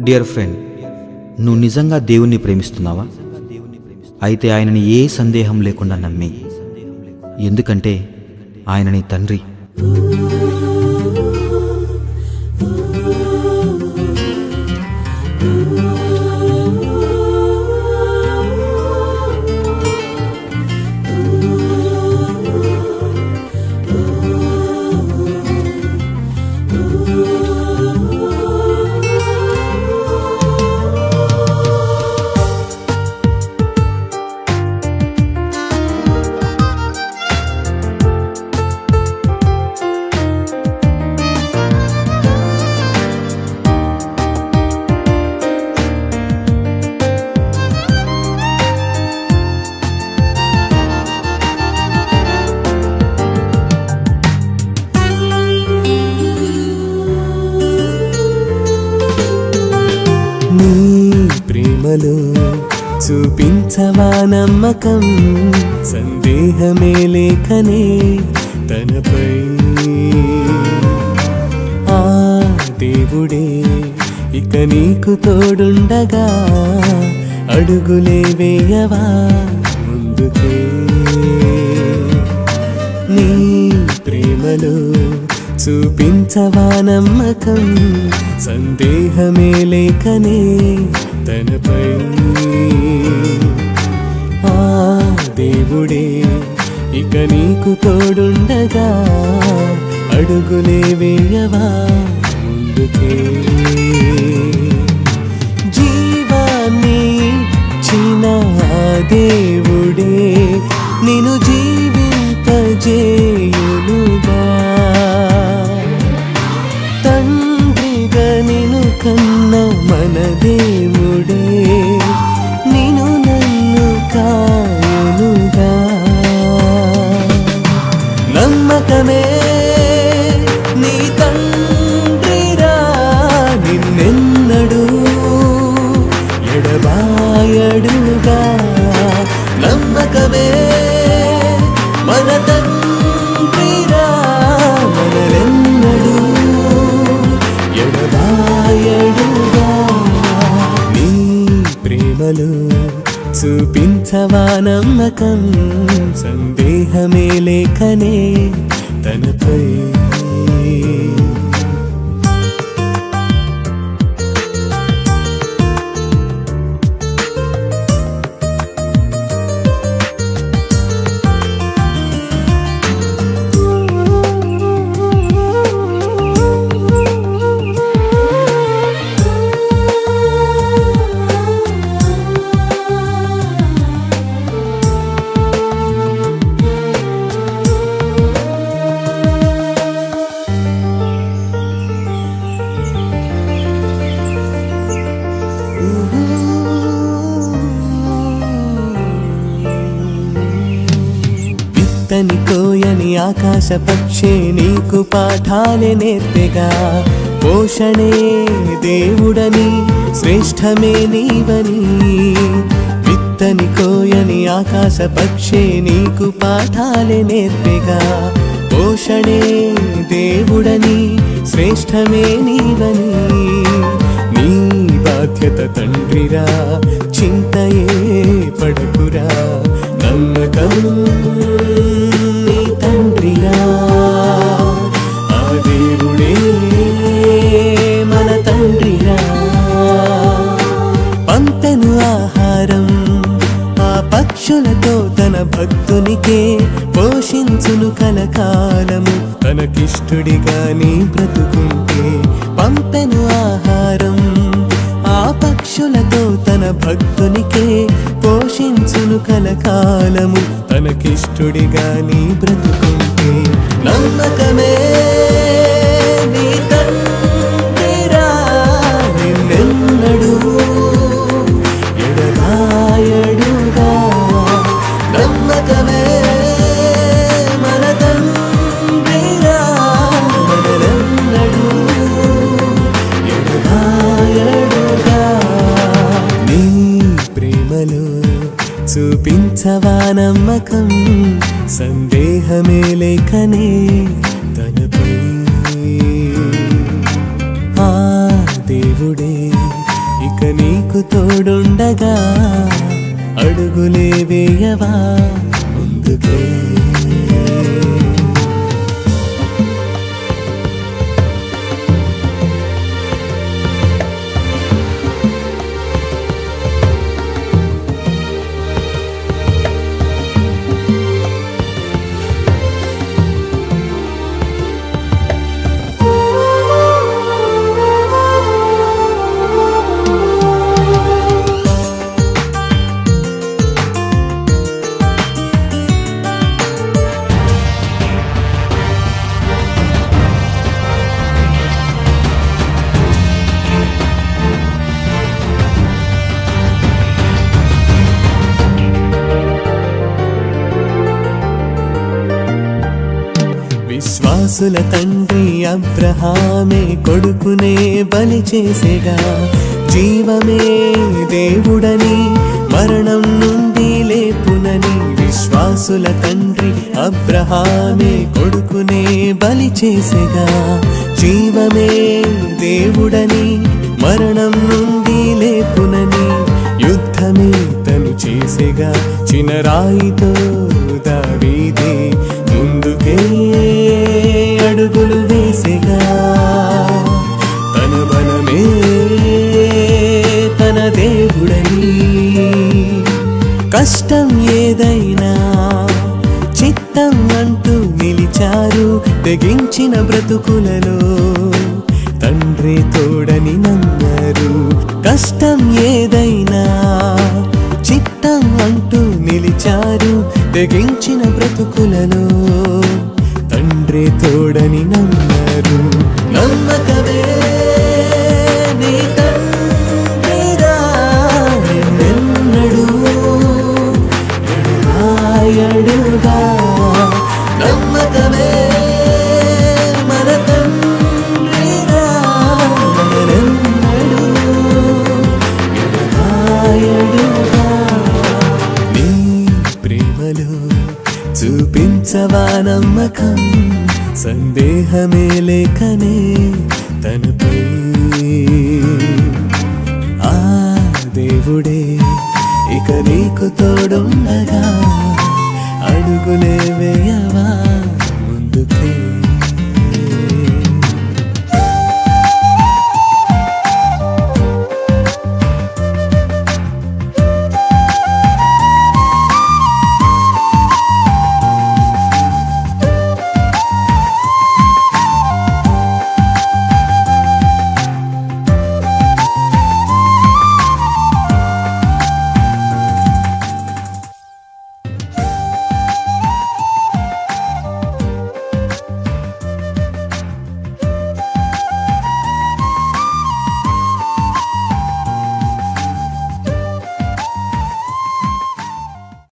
dear friend నువ్వు నిజంగా దేవుణ్ణి ప్రేమిస్తున్నావా అయితే ఆయనని ఏ సందేహం లేకుండా నమ్మి ఎందుకంటే ఆయన నీ తండ్రి నీ ప్రేమలో చూపించవా నమ్మకం సందేహమే లేఖనే తనపై ఆ దేవుడే ఇక నీకు తోడుండగా అడుగులే వేయవా ముందుకే నీ ప్రేమలో చూపించవా నమ్మకం సందేహమే లేఖనే తనపై ఆ దేవుడే ఇక నీకు తోడుండగా అడుగులే వేయవా ముందుకే జీవాన్ని ఇచ్చిన ఆ దేవుడే నిన్ను జీవింపజేయునుగా తండ్రిగా నిన్ను కన్న మన దేవుడే నిన్ను నన్ను కాయునుగా నమ్మకమే నీ తండ్రిరా నిన్నెన్నడు ఎడబాయడుగా నమ్మకమే మన తండ్రిరా మనరెన్నడు ఎడబాయడుగా నీ ప్రేమలో చూపించవా నమ్మకం సందేహమే లేఖనే తనపై విత్తని కోయని ఆకాశ పక్షి నీకు పాఠాలే నేర్పెగా పోషణే దేవుడని శ్రేష్టమే నీవని విత్తని కోయని ఆకాశ పక్షి నీకు పాఠాలే నేర్పెగా పోషణే దేవుడని శ్రేష్టమే నీవని నీ బాధ్యత తండ్రిరా చింతయే పడుకురా నమ్మకం నీ తండ్రిరా ఆ దేవుడే మన తండ్రిరా పంపెను ఆహారం ఆ పక్షులతో తన భక్తునికే పోషించును కలకాలము తనకిష్టుడిగా నీ బ్రతుకుంటే పంపెను ఆహారం ఆ పక్షులతో తన భక్తునికే పోషించును కలకాలము తనకిష్టుడిగా నీ బ్రతుకుంటే నమ్మకమే నీ తండ్రిరా నిన్నెన్నడు ఎడబాయడుగా నమ్మకమే మన తండ్రిరా మనరెన్నడు ఎడబాయడుగా నీ ప్రేమలో చూపించవా నమ్మకం సందేహమే లేఖనే తనపై ఆ దేవుడే నీకు తోడుండగా అడుగులే వేయవా ముందుకే విశ్వాసుల తండ్రి అబ్రహామే కొడుకునే బలి చేసేగా జీవమే దేవుడని మరణం నుండి లేపునని విశ్వాసుల తండ్రి అబ్రహామే కొడుకునే బలి చేసేగా జీవమే దేవుడని మరణం నుండి లేపునని యుద్ధమే తను చేసేగా చినరాయితో దావీదే ముందుకే అడుగులు వేసేగా తన బలమే తన దేవుడని కష్టం ఏదైనా చిత్తం అంటూ నిలిచారు తెగించిన బ్రతుకులలో తండ్రి తోడని నమ్మారు కష్టం ఏదైనా చిత్తం అంటూ నిలిచారు తెగించిన బ్రతుకులలో తండ్రి తోడని నమ్మారు నమ్మకమే నీ తండ్రిగా నిన్నెన్నడూ ఎడబాయడుగా నమ్మకమే మన తండ్రిగా మననెన్నడూ ఎడబాయడుగా నీ ప్రేమలో చూపించవా నమ్మకం సందేహమే లేకనే తనపై ఆ దేవుడే ఇక నీకు తోడుండగా అడుగులే వేయవా ముందుకే